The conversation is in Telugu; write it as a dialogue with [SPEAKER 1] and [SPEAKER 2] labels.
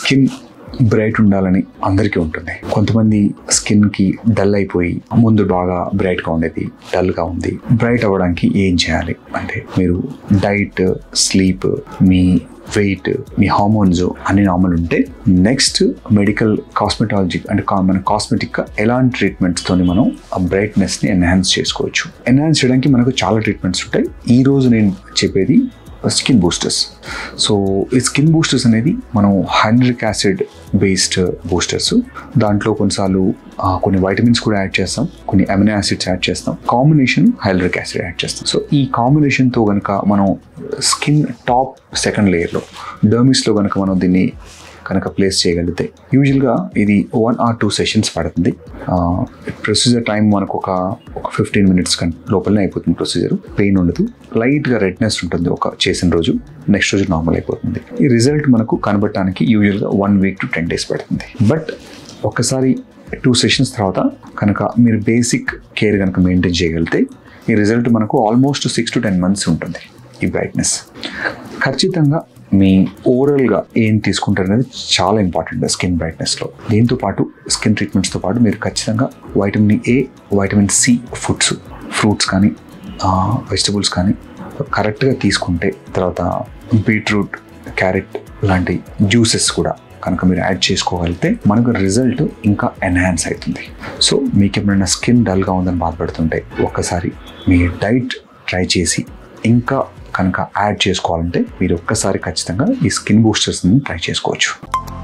[SPEAKER 1] స్కిన్ బ్రైట్ ఉండాలని అందరికీ ఉంటుంది కొంతమంది స్కిన్ కి డల్ అయిపోయి ముందు బాగా బ్రైట్ గా ఉండేది డల్ గా ఉంది బ్రైట్ అవ్వడానికి ఏం చేయాలి అంటే మీరు డైట్ స్లీప్ మీ వెయిట్ మీ హార్మోన్స్ అన్ని నార్మల్ ఉంటే నెక్స్ట్ మెడికల్ కాస్మెటాలజీ అంటే కా- మన కాస్మెటిక్ గా ఎలాంటి ట్రీట్మెంట్స్ తోని మనం ఆ బ్రైట్నెస్ ని ఎన్హాన్స్ చేసుకోవచ్చు ఎన్హాన్స్ చేయడానికి మనకు చాలా ట్రీట్మెంట్స్ ఉంటాయి ఈ రోజు నేను చెప్పేది స్కిన్ బూస్టర్స్ సో ఈ స్కిన్ బూస్టర్స్ అనేది మనం హైడ్రిక్ యాసిడ్ బేస్డ్ బూస్టర్స్ దాంట్లో కొన్నిసార్లు ఆ, కొన్ని వైటమిన్స్ కూడా యాడ్ చేస్తాం కొన్ని అమినో యాసిడ్స్ యాడ్ చేస్తాం కాంబినేషన్ హైడ్రిక్ యాసిడ్ యాడ్ చేస్తాం సో ఈ కాంబినేషన్తో కనుక మనం స్కిన్ టాప్ సెకండ్ లేయర్లో డర్మిస్లో కనుక మనం దీన్ని కనుక ప్లేస్ చేయగలిగితే యూజువల్గా ఇది వన్ ఆర్ టూ సెషన్స్ పడుతుంది ప్రొసీజర్ టైం మనకు ఒక ఒక ఫిఫ్టీన్ మినిట్స్ కన్ లోపలనే అయిపోతుంది ప్రొసీజర్ పెయిన్ ఉండదు లైట్గా రెడ్నెస్ ఉంటుంది ఒక చేసిన రోజు నెక్స్ట్ రోజు నార్మల్ అయిపోతుంది ఈ రిజల్ట్ మనకు కనబడటానికి యూజువల్గా one week to ten days పడుతుంది బట్ ఒక్కసారి టూ సెషన్స్ తర్వాత కనుక మీరు బేసిక్ కేర్ కనుక మెయింటైన్ చేయగలిగితే ఈ రిజల్ట్ మనకు almost six to ten months ఉంటుంది ఈ బ్రైట్నెస్ ఖచ్చితంగా మీ ఓవరాల్గా ఏం తీసుకుంటారు అనేది చాలా ఇంపార్టెంట్ స్కిన్ బ్రైట్నెస్లో దీంతో పాటు స్కిన్ ట్రీట్మెంట్స్తో పాటు మీరు ఖచ్చితంగా vitamin A vitamin C foods fruits కానీ వెజిటబుల్స్ కానీ కరెక్ట్గా తీసుకుంటే తర్వాత బీట్రూట్ క్యారెట్ లాంటి జ్యూసెస్ కూడా కనుక మీరు యాడ్ చేసుకోగలిగితే మనకు రిజల్ట్ ఇంకా ఎన్హాన్స్ అవుతుంది సో మీకు ఎప్పుడైనా స్కిన్ డల్గా ఉందని బాధపడుతుంటే ఒక్కసారి మీ డైట్ ట్రై చేసి ఇంకా కనుక యాడ్ చేసుకోవాలంటే మీరు ఒక్కసారి ఖచ్చితంగా ఈ స్కిన్ బూస్టర్స్ని ట్రై చేసుకోవచ్చు